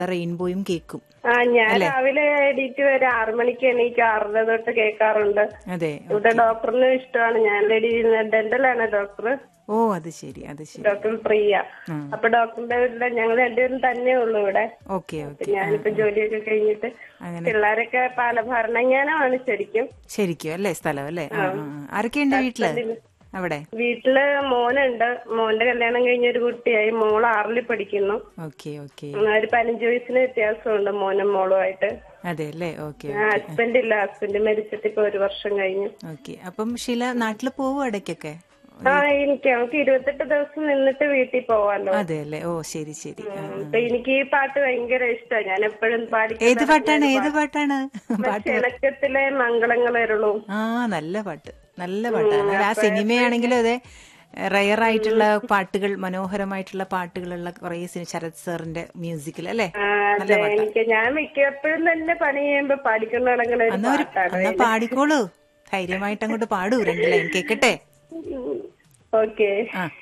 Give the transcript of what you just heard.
റെയിൻബോയും കേക്കും ആ ഞാൻ രാവിലെ എണീറ്റ് വരെ ആറു മണിക്ക് എണീക്കും ആറര തൊട്ട് കേൾക്കാറുണ്ട് അതെ ഇവിടെ ഡോക്ടറിന് ഇഷ്ടമാണ് ഞാൻ ലേഡി ഡെന്റലാണ് ഡോക്ടർ ഓ അത് ശരി അത് ശരി ഡോക്ടർ പ്രിയ അപ്പൊ ഡോക്ടറിന്റെ വീട്ടില് ഞങ്ങൾ രണ്ടുപേരും തന്നെ ഉള്ളൂ ഇവിടെ ഓക്കെ ഓക്കെ ഞാനിപ്പോ ജോലിയൊക്കെ കഴിഞ്ഞിട്ട് അങ്ങനെ. പിള്ളേരൊക്കെ പല ഭരണങ്ങാനമാണ് ശരിക്കും ശരിക്കും അല്ലേ സ്ഥലം അല്ലേ ആ, ആ, ആ. ആരൊക്കെയുണ്ട് വീട്ടില് അവിടെ വീട്ടില് മോനുണ്ട് മോന്റെ കല്യാണം കഴിഞ്ഞ ഒരു കുട്ടിയായി മോൾ ആറിൽ പഠിക്കുന്നു ഓക്കെ ഓക്കെ ഉം, ഒരു പതിനഞ്ച് വയസ്സിന് വ്യത്യാസമുണ്ട് മോനും മോളുമായിട്ട് അതെ അല്ലേ ഓക്കെ ഹസ്ബൻഡ് ഇല്ല ഹസ്ബൻഡ് മരിച്ചിട്ട് ഇപ്പൊ ഒരു വർഷം കഴിഞ്ഞു ഓക്കെ അപ്പം ഷീല നാട്ടിൽ പോവും ഇടയ്ക്കൊക്കെ ആ എനിക്ക് നമുക്ക് ഇരുപത്തെട്ട് ദിവസം നിന്നിട്ട് വീട്ടിൽ പോവാലോ അതെ അല്ലേ ഓ ശരി ശരി ആ, ആ. അപ്പൊ എനിക്ക് ഈ പാട്ട് ഭയങ്കര ഇഷ്ടമാണ് ഞാൻ എപ്പോഴും പാടി ഏത് പാട്ടാണ് ഏത് പാട്ടാണ് പാട്ട് ക്ഷണക്കത്തിലെ മംഗളങ്ങളരുളും ആ നല്ല പാട്ട് നല്ല പാട്ടാണ് ആ സിനിമയാണെങ്കിലും അതെ റയർ ആയിട്ടുള്ള പാട്ടുകൾ മനോഹരമായിട്ടുള്ള പാട്ടുകളുള്ള കുറെ സിനിമ ശരത് സാറിന്റെ മ്യൂസിക്കിൽ അല്ലേ അതെ എനിക്ക് ഞാൻ മിക്കപ്പോഴും തന്നെ പണി ചെയ്യുമ്പോ പാടിക്കൊണ്ടിടങ്ങണ ഒരു എന്നാ ഒരു പാട്ടാണ് എന്നാ പാടിക്കോളൂ ധൈര്യമായിട്ട് അങ്ങോട്ട് പാടൂ രണ്ട് ലൈൻ കേക്കട്ടെ ഓക്കെ ആ